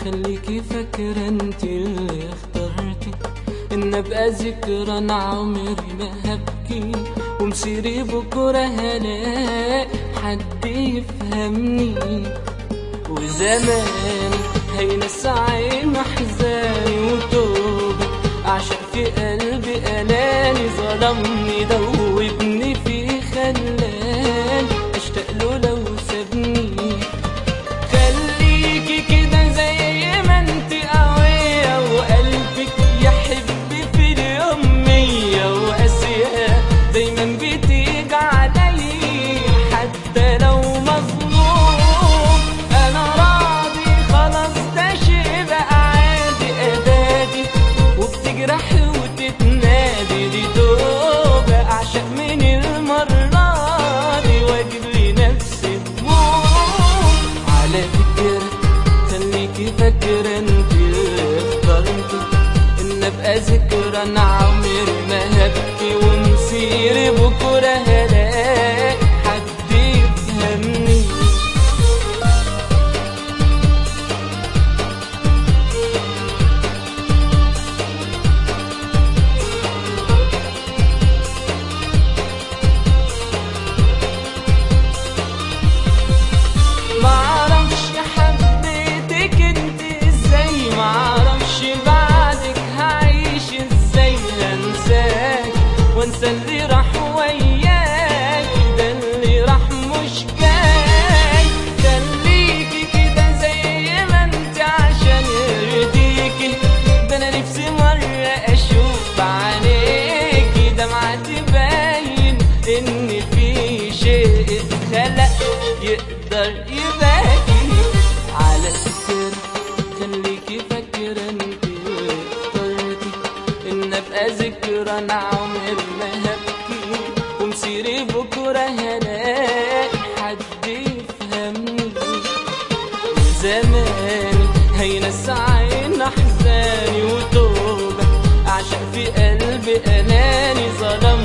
خليكي فاكرة انت اللي اخترتي ان ابقى ذكرى أنا عمري ما هبكي ومسيري بكرة هلاقي حد يفهمني وزمان هينسى عين احزاني وتوبة عشان في قلبي اناني ظلمني دوبني فيه خلاني اشتاق له لو سابني خليكي كده زي ما انت قوية وقلبك يحب في اليوم مية وقاسية دايما بتيجي علي حتى لو مظلوم انا راضي خلاص ده شيء بقى عادي ادادي وبتجرح وتتنادي دي توبة اعشق من المرة دي واجيب لنفسي دموع على فكرة خليكي فاكرة انت اللي اخترتي ان ابقى ذكرى انا عمري ما هبكي ومسيري بكرة هلاقي حد يفهمني معرفش حبيتك انت ازاي معرفش بعدك هعيش ازاي هنساك وانسى اللي راح وياك ده اللي راح مش جاي خليكي كده زي ما انت عشان يرضيكي ده انا نفسي مرة اشوف بعينيكي دمعة تبين ان في شيء اتخلق يقدر يباكي على فكرة خليكي فاكرة انت اللي اخترتي ان ابقى ذكرى انا عمري ما هبكي ومسيري بكرة هلاقي حد يفهمني زماني هينسى عين احزاني وتوبة عشان في قلبي اناني ظلم